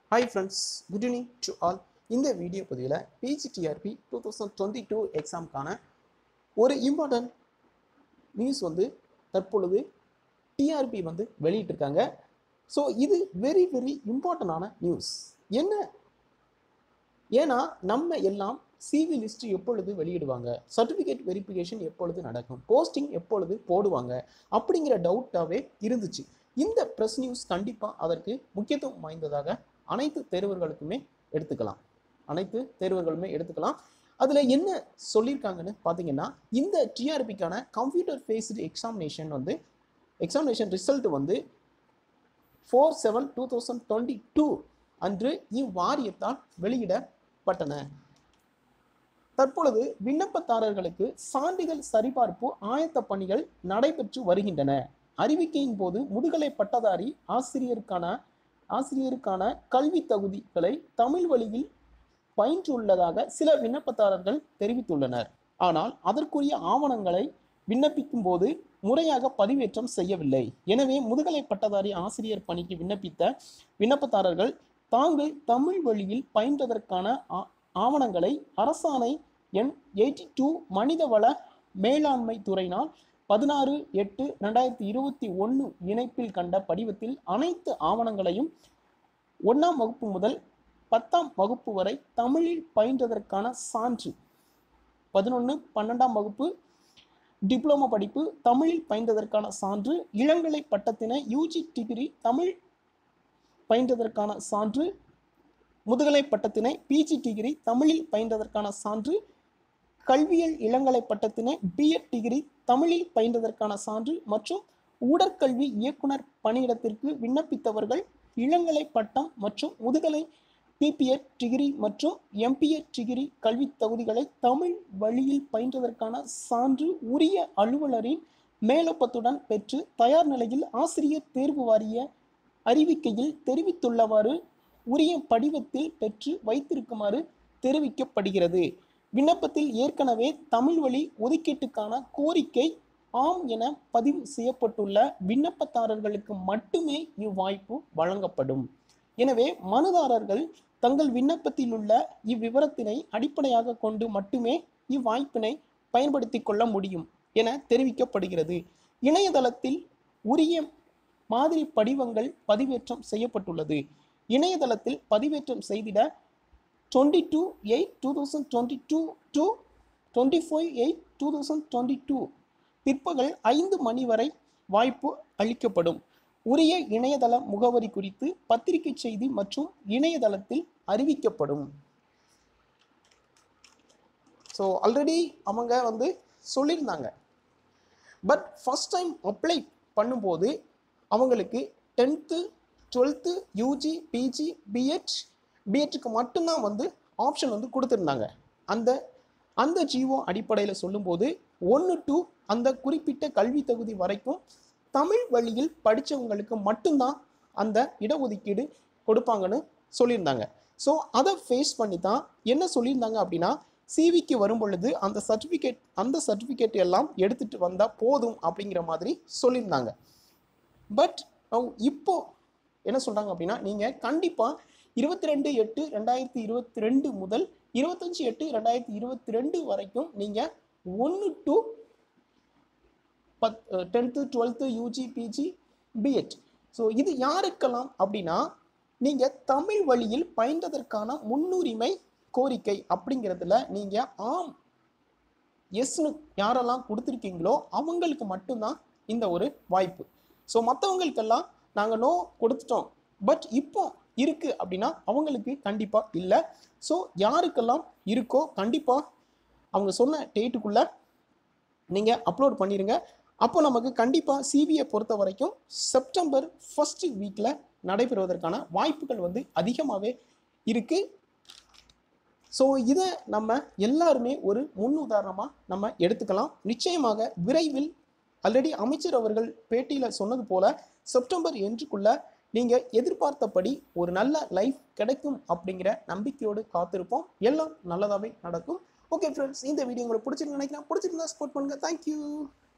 hi friends good evening to all இந்த video பதிவில் PGTRB two thousand twenty two எக்ஸாமுக்கான ஒரு இம்பார்ட்டன்ட் நியூஸ் வந்து தற்பொழுது டிஆர்பி வந்து வெளியிட்டிருக்காங்க ஸோ இது வெரி வெரி இம்பார்ட்டண்டான நியூஸ் என்ன ஏன்னா நம்ம எல்லாம் சிவி லிஸ்ட் எப்பொழுது வெளியிடுவாங்க சர்டிஃபிகேட் வெரிஃபிகேஷன் எப்பொழுது நடக்கும் போஸ்டிங் எப்பொழுது போடுவாங்க அப்படிங்கிற டவுட்டாகவே இருந்துச்சு இந்த ப்ரெஸ் நியூஸ் கண்டிப்பாக அதற்கு முக்கியத்துவம் வாய்ந்ததாக அனைத்து தேர்வர்களுக்குமே எடுத்துக்கலாம் அனைத்து தேர்வர்களுமே எடுத்துக்கலாம் அதில் என்ன சொல்லியிருக்காங்கன்னு பார்த்தீங்கன்னா இந்த டிஆர்பிக்கான கம்ப்யூட்டர் பேஸ்டு எக்ஸாமினேஷன் வந்து எக்ஸாமினேஷன் ரிசல்ட் வந்து four seven two thousand twenty two அன்று இவ்வாரியத்தால் வெளியிடப்பட்டன தற்பொழுது விண்ணப்பதாரர்களுக்கு சான்றிதழ் சரிபார்ப்பு ஆயத்த பணிகள் நடைபெற்று வருகின்றன அறிவிக்கையின் போது முதுகலை பட்டதாரி ஆசிரியருக்கான ஆசிரியருக்கான கல்வி தகுதிகளை தமிழ் வழியில் பயின்றுள்ளதாக சில விண்ணப்பதாரர்கள் தெரிவித்துள்ளனர் ஆனால் அதற்குரிய ஆவணங்களை விண்ணப்பிக்கும் போது முறையாக பதிவேற்றம் செய்யவில்லை எனவே முதுகலை பட்டதாரி ஆசிரியர் பணிக்கு விண்ணப்பித்த விண்ணப்பதாரர்கள் தாங்கள் தமிழ் வழியில் பயின்றதற்கான ஆ- ஆவணங்களை அரசாணை எண் எயிட்டி டூ மனிதவள மேலாண்மை துறையினால் பதினாறு எட்டு ரெண்டாயிரத்தி இருபத்தி ஒன்று இணைப்பில் கண்ட படிவத்தில் அனைத்து ஆவணங்களையும் ஒன்றாம் வகுப்பு முதல் பத்தாம் வகுப்பு வரை தமிழில் பயின்றதற்கான சான்று பதினொன்று பன்னெண்டாம் வகுப்பு டிப்ளமோ படிப்பு தமிழில் பயின்றதற்கான சான்று இளங்கலை பட்டத்தின யூஜி டிகிரி தமிழ் பயின்றதற்கான சான்று முதுகலை பட்டத்தினை பிஜி டிகிரி தமிழில் பயின்றதற்கான சான்று கல்வியல் இளங்கலை பட்டத்தினை பிஎட் டிகிரி தமிழில் பயின்றதற்கான சான்று மற்றும் உடற்கல்வி இயக்குனர் பணியிடத்திற்கு விண்ணப்பித்தவர்கள் இளங்கலை பட்டம் மற்றும் முதுகலை பிபிஎட் டிகிரி மற்றும் எம்பிஎட் டிகிரி கல்வித் தகுதிகளை தமிழ் வழியில் பயின்றதற்கான சான்று உரிய அலுவலரின் மேலொப்பத்துடன் பெற்று தயார் நிலையில் ஆசிரியர் தேர்வு வாரிய அறிவிக்கையில் தெரிவித்துள்ளவாறு உரிய படிவத்தில் பெற்று வைத்திருக்குமாறு தெரிவிக்கப்படுகிறது விண்ணப்பத்தில் ஏற்கனவே தமிழ் வழி ஒதுக்கீட்டுக்கான கோரிக்கை ஆம் என பதிவு செய்யப்பட்டுள்ள விண்ணப்பதாரர்களுக்கு மட்டுமே இவ்வாய்ப்பு வழங்கப்படும் எனவே மனுதாரர்கள் தங்கள் விண்ணப்பத்தில் உள்ள இவ்விவரத்தினை அடிப்படையாக கொண்டு மட்டுமே இவ்வாய்ப்பினை பயன்படுத்திக் கொள்ள முடியும் என தெரிவிக்கப்படுகிறது இணையதளத்தில் உரிய மாதிரி படிவங்கள் பதிவேற்றம் செய்யப்பட்டுள்ளது இணையதளத்தில் பதிவேற்றம் செய்திட twenty two eight two thousand twenty two to twenty five eight two thousand twenty two பிற்பகல் ஐந்து மணி வரை வாய்ப்பு அளிக்கப்படும் உரிய இணையதள முகவரி குறித்து பத்திரிகை செய்தி மற்றும் இணையதளத்தில் அறிவிக்கப்படும் ஸோ ஆல்ரெடி அவங்க வந்து சொல்லியிருந்தாங்க பட் ஃபஸ்ட் டைம் அப்ளை பண்ணும்போது அவங்களுக்கு tenth twelfth UG PG BEd பிஎட்டுக்கு மட்டும்தான் வந்து ஆப்ஷன் வந்து கொடுத்துருந்தாங்க அந்த அந்த ஜிஓ அடிப்படையில் சொல்லும்போது ஒன்று டு அந்த குறிப்பிட்ட கல்வி தகுதி வரைக்கும் தமிழ் வழியில் படித்தவங்களுக்கு மட்டும்தான் அந்த இடஒதுக்கீடு கொடுப்பாங்கன்னு சொல்லியிருந்தாங்க ஸோ அதை ஃபேஸ் பண்ணி தான் என்ன சொல்லியிருந்தாங்க அப்படின்னா சிவிக்கு வரும் பொழுது அந்த சர்டிஃபிகேட் அந்த சர்டிஃபிகேட் எல்லாம் எடுத்துகிட்டு வந்தால் போதும் அப்படிங்கிற மாதிரி சொல்லியிருந்தாங்க பட் இப்போ என்ன சொல்கிறாங்க அப்படின்னா நீங்கள் கண்டிப்பாக இருபத்தி ரெண்டு எட்டு ரெண்டாயிரத்தி இருபத்தி ரெண்டு முதல் இருபத்தஞ்சி எட்டு ரெண்டாயிரத்தி இருபத்தி ரெண்டு வரைக்கும் நீங்கள் ஒன்று டு பத் tenth twelfth UG PG BEd so இது யாருக்கெல்லாம் அப்படின்னா நீங்கள் தமிழ் வழியில் பயின்றதற்கான முன்னுரிமை கோரிக்கை அப்படிங்கிறதுல நீங்கள் ஆம் எஸ்னு யாரெல்லாம் கொடுத்துருக்கீங்களோ அவங்களுக்கு மட்டும்தான் இந்த ஒரு வாய்ப்பு ஸோ மற்றவங்களுக்கெல்லாம் நாங்கள் நோ கொடுத்துட்டோம் பட் இப்போ இருக்குது அப்படின்னா அவங்களுக்கு கண்டிப்பாக இல்லை ஸோ யாருக்கெல்லாம் இருக்கோ கண்டிப்பாக அவங்க சொன்ன டேட்டுக்குள்ளே நீங்கள் அப்லோட் பண்ணிடுங்க அப்போ நமக்கு கண்டிப்பாக சிபிஐ பொறுத்த வரைக்கும் செப்டம்பர் ஃபர்ஸ்ட் வீக்கில் நடைபெறுவதற்கான வாய்ப்புகள் வந்து அதிகமாகவே இருக்குது ஸோ இதை நம்ம எல்லாருமே ஒரு முன் உதாரணமாக நம்ம எடுத்துக்கலாம் நிச்சயமாக விரைவில் ஆல்ரெடி அமைச்சர் அவர்கள் பேட்டியில் சொன்னது போல செப்டம்பர் என்றுக்குள்ள நீங்கள் எதிர்பார்த்தபடி ஒரு நல்ல லைஃப் கிடைக்கும் அப்படிங்கிற நம்பிக்கையோடு காத்திருப்போம் எல்லாம் நல்லதாகவே நடக்கும் ஓகே ஃப்ரெண்ட்ஸ் இந்த வீடியோ உங்களுக்கு பிடிச்சிருக்கு நினைக்கிறேன் பிடிச்சிருந்தா சப்போர்ட் பண்ணுங்கள் தேங்க்யூ